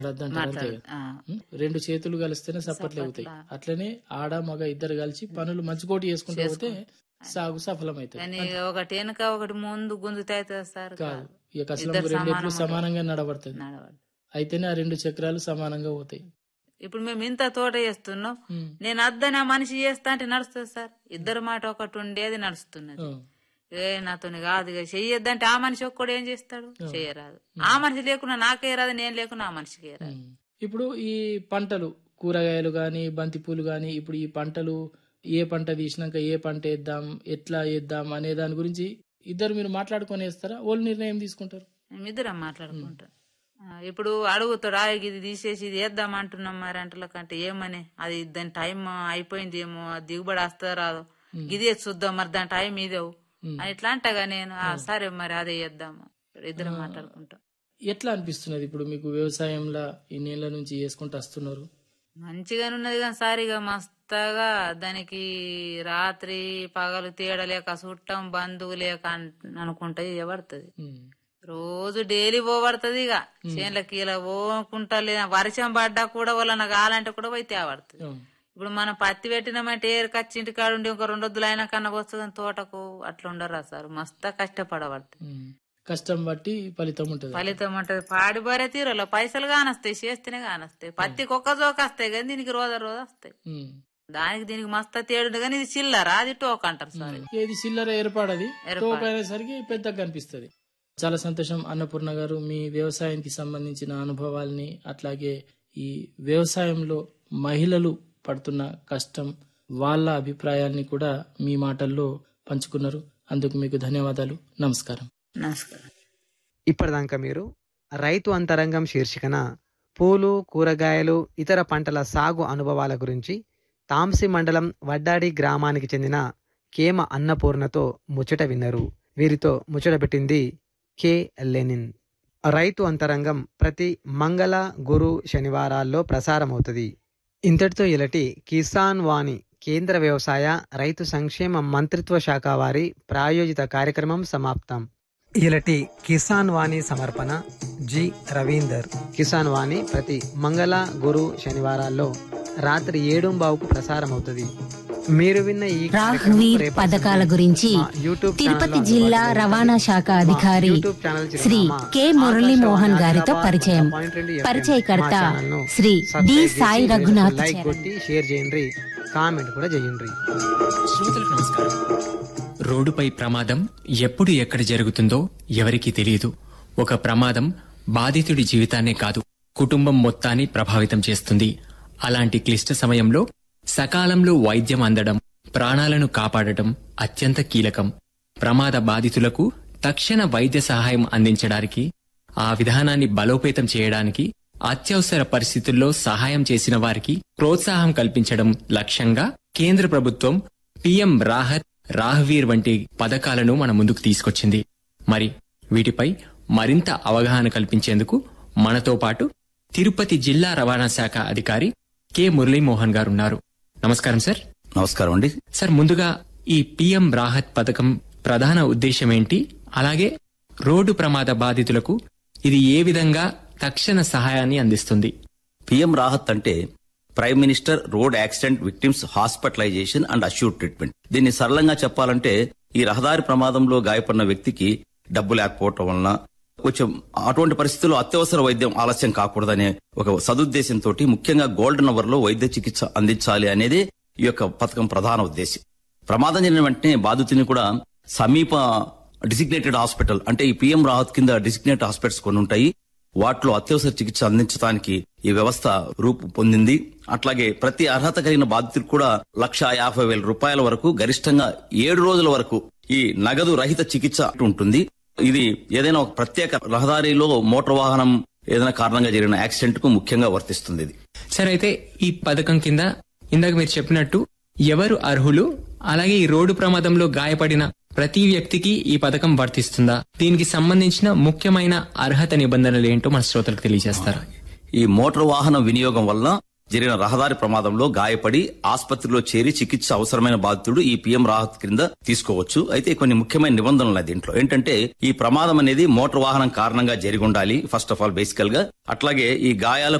రద్దంటారు అంతే మాట్లాడు కదా. ఆ. ఉం? రెండు చేతులు కలిస్తేనే సప్పట్లు అవుతాయి అట్లనే ఆడ మగ ఇద్దరు కలిసి పనులు మంచికోటి చేసుకుంటూ పోతే సాగు సఫలమవుతుంది కానీ ఒకటి వెనక ఒకటి ముందు గుంజుతే అవుతుంది సార్ కాదు ఇక కసలం ఇద్దరు రెండు ఎట్లు సమానం సమానంగా నడబడుతుంది నడవాలి అయితేనే ఆ రెండు చక్రాలు సమానంగా పోతాయి ఇప్పుడు మేము ఇంత తోట చేస్తున్నాం ఉం. నేను అద్దని ఆ మనిషి చేస్తా అంటే నడుస్తుంది సార్ ఇద్దరు మాట ఒకటి ఉండేది నడుస్తున్నది ఉం. ఏ నాతోని కాదు ఇక చెయ్యొద్దంటే ఆ మనిషి ఒక్కడు ఏం చేస్తాడు చెయ్యరాదు ఆ మనిషి లేకున్నా నాకే రాదు నేను లేకున్నా ఆ మనిషికి రాదు ఉం. ఇప్పుడు ఈ పంటలు కూరగాయలు గాని బంతి పూలు గాని ఇప్పుడు ఈ పంటలు ఏ పంట తీసినాక ఏ పంట వేద్దాం ఎట్లా వేద్దాం అనే దాని గురించి ఇద్దరు మీరు మాట్లాడుకొని వేస్తారా వాళ్ళు నిర్ణయం తీసుకుంటారు మేమిద్దరం మాట్లాడుకుంటాం ఆ, ఇప్పుడు అడుగుతాడు "ఆ, ఇది తీసేసి ఇది వేద్దాం అంటున్నాం మరి అంటల కంటే ఏమని అది దాని టైం అయిపోయింది ఏమో అది దిగుబడి వస్తుందో రాదో ఇది చూద్దాం మరి దాని టైం ఇదేవు అని ఇట్లా అంటగా నేను "ఆ, సరే మరి అదే వేద్దాము ఇద్దరం మాట్లాడుకుంటాం ఎట్లా అనిపిస్తున్నది ఇప్పుడు మీకు వ్యవసాయంలో ఇన్నేళ్ల నుంచి చేసుకుంటూ వస్తున్నారు మంచిగానే ఉన్నది కానీ సార్ ఇక మస్తగా దానికి రాత్రి పగలు తేడా లేక చుట్టం బంధువు లేక అన్- అనుకుంటే ఇవ్వబడుతుంది ఉం. రోజు డైలీ పోబడుతుంది ఇక చేనులకి ఇలా పోకుంటా లేదా వర్షం పడ్డా కూడా వాళ్ళ కావాలంటే కూడా పోయి తేబడుతుంది ఉం. ఇప్పుడు మనం పత్తి పెట్టినామంటే ఏరుకొచ్చి ఇంటి కాడ ఉండి ఒక రెండు వద్దులు అయినా కన్నా వస్తుంది తోటకు అట్లా ఉండరా సార్ మస్తు కష్టపడబడుతుంది ఉం. కష్టం బట్టి ఫలితం ఉంటుంది ఫలితం ఉంటది పాడి బరే తీరలో పైసలు కానొస్తాయి చేస్తేనే కానొస్తాయి పత్తికి ఒక్క జోక వస్తాయి కానీ దీనికి రోజు రోజు వస్తాయి ఉం. దానికి దీనికి మస్తు తేడు కానీ ఇది చిల్లరా అది టోక్ అంటారు సార్ ఏది చిల్లర ఏర్పడది ఏర్పాడు. తోక అనేసరికి పెద్దగా కనిపిస్తుంది చాలా సంతోషం అన్నపూర్ణ గారు మీ వ్యవసాయానికి సంబంధించిన అనుభవాల్ని అట్లాగే ఈ వ్యవసాయంలో మహిళలు పడుతున్న కష్టం వాళ్ళ అభిప్రాయాల్ని కూడా మీ మాటల్లో పంచుకున్నారు అందుకు మీకు ధన్యవాదాలు నమస్కారం నమస్కారం ఇప్పటిదాకా మీరు రైతు అంతరంగం శీర్షికన పూలు కూరగాయలు ఇతర పంటల సాగు అనుభవాల గురించి తాంసి మండలం వడ్డాడి గ్రామానికి చెందిన కేమ అన్నపూర్ణతో ముచ్చట విన్నారు వీరితో ముచ్చట పెట్టింది కె లెనిన్ రైతు అంతరంగం ప్రతి మంగళ గురు శనివారాల్లో ప్రసారమవుతుంది ఇంతటితో ఇలటి కిసాన్ వాణి కేంద్ర వ్యవసాయ రైతు సంక్షేమ మంత్రిత్వ శాఖ వారి ప్రాయోజిత కార్యక్రమం సమాప్తం ఇలటి కిసాన్ వాణి సమర్పణ జి రవీందర్ కిసాన్ వాణి ప్రతి మంగళ గురు శనివారాల్లో రాత్రి ఏడుంబావుకు ప్రసారం అవుతుంది మీరు విన్న ఈ కార్యక్రమం రాహ్వీర్ రేపటి పథకాల సండే గురించి మా యూట్యూబ్ తిరుపతి ఛానల్లో జిల్లా అందుబాటులో రవాణా శాఖ మా అధికారి యూట్యూబ్ ఛానల్ శ్రీ చిరునామా కె మురళీ మోహన్ గారితో ఆకాశవాణి పరిచయం పాయింట్ రెండు FM. పరిచయకర్త మా ఛానల్ను శ్రీ సబ్స్క్రైబ్ డి చేసి సాయి వీడియోకు రఘునాథ్ లైక్ చరణ్. కొట్టి షేర్ చేయండి కామెంట్ కూడా చేయండి శ్రోతలకు నమస్కారం రోడ్డుపై ప్రమాదం ఎప్పుడు ఎక్కడ జరుగుతుందో ఎవరికీ తెలియదు ఒక ప్రమాదం బాధితుడి జీవితాన్నే కాదు కుటుంబం మొత్తాన్ని ప్రభావితం చేస్తుంది అలాంటి క్లిష్ట సమయంలో సకాలంలో వైద్యం అందడం ప్రాణాలను కాపాడటం అత్యంత కీలకం ప్రమాద బాధితులకు తక్షణ వైద్య సహాయం అందించడానికి ఆ విధానాన్ని బలోపేతం చేయడానికి అత్యవసర పరిస్థితుల్లో సహాయం చేసిన వారికి ప్రోత్సాహం కల్పించడం లక్ష్యంగా కేంద్ర ప్రభుత్వం పిఎం రాహత్ రాహ్వీర్ వంటి పథకాలను మన ముందుకు తీసుకొచ్చింది మరి వీటిపై మరింత అవగాహన కల్పించేందుకు మనతో పాటు తిరుపతి జిల్లా రవాణా శాఖ అధికారి కె మురళీమోహన్ గారు ఉన్నారు నమస్కారం సార్ నమస్కారం అండి సార్ ముందుగా ఈ పిఎం రాహత్ పథకం ప్రధాన ఉద్దేశం ఏంటి అలాగే రోడ్డు ప్రమాద బాధితులకు ఇది ఏ విధంగా తక్షణ సహాయాన్ని అందిస్తుంది పిఎం రాహత్ అంటే prime minister road accident victims hospitalization and assure treatment దీన్ని సరళంగా చెప్పాలంటే ఈ రహదారి ప్రమాదంలో గాయపడిన వ్యక్తికి డబ్బు లేకపోవటం వలన కొంచెం అటువంటి పరిస్థితుల్లో అత్యవసర వైద్యం ఆలస్యం కాకూడదనే ఒక సదుద్దేశంతో ముఖ్యంగా గోల్డెన్ అవర్ లో వైద్య చికిత్స అందించాలి అనేది ఈ యొక్క పథకం ప్రధాన ఉద్దేశం ప్రమాదం జరిగిన వెంటనే బాధితుని కూడా సమీప డిసిగ్నేటెడ్ హాస్పిటల్ అంటే ఈ పిఎం రాహత్ కింద డిసిగ్నేటెడ్ హాస్పిటల్స్ కొన్ని ఉంటాయి వాటిలో అత్యవసర చికిత్స అందించడానికి ఈ వ్యవస్థ రూపు పొందింది అట్లాగే ప్రతి అర్హత కలిగిన బాధితులకు కూడా లక్ష యాభై వేల రూపాయల వరకు గరిష్టంగా ఏడు రోజుల వరకు ఈ నగదు రహిత చికిత్స ఉంటుంది ఇది ఏదైనా ఒక ప్రత్యేక రహదారిలో మోటార్ వాహనం ఏదైనా కారణంగా జరిగిన యాక్సిడెంట్ కు ముఖ్యంగా వర్తిస్తుంది ఇది సార్ అయితే ఈ పథకం కింద ఇందాక మీరు చెప్పినట్టు ఎవరు అర్హులు అలాగే ఈ రోడ్డు ప్రమాదంలో గాయపడిన ప్రతి వ్యక్తికి ఈ పథకం వర్తిస్తుందా దీనికి సంబంధించిన ముఖ్యమైన అర్హత నిబంధనలు ఏంటో మన శ్రోతలకు తెలియజేస్తారా ఈ మోటార్ వాహన వినియోగం వల్ల జరిగిన రహదారి ప్రమాదంలో గాయపడి ఆసుపత్రిలో చేరి చికిత్స అవసరమైన బాధితుడు ఈ పీఎం రాహత్ క్రింద తీసుకోవచ్చు అయితే కొన్ని ముఖ్యమైన నిబంధనలు ఉన్నాయి దీంట్లో ఏంటంటే ఈ ప్రమాదం అనేది మోటార్ వాహనం కారణంగా జరిగి ఉండాలి ఫస్ట్ ఆఫ్ ఆల్ బేసికల్ గా అట్లాగే ఈ గాయాల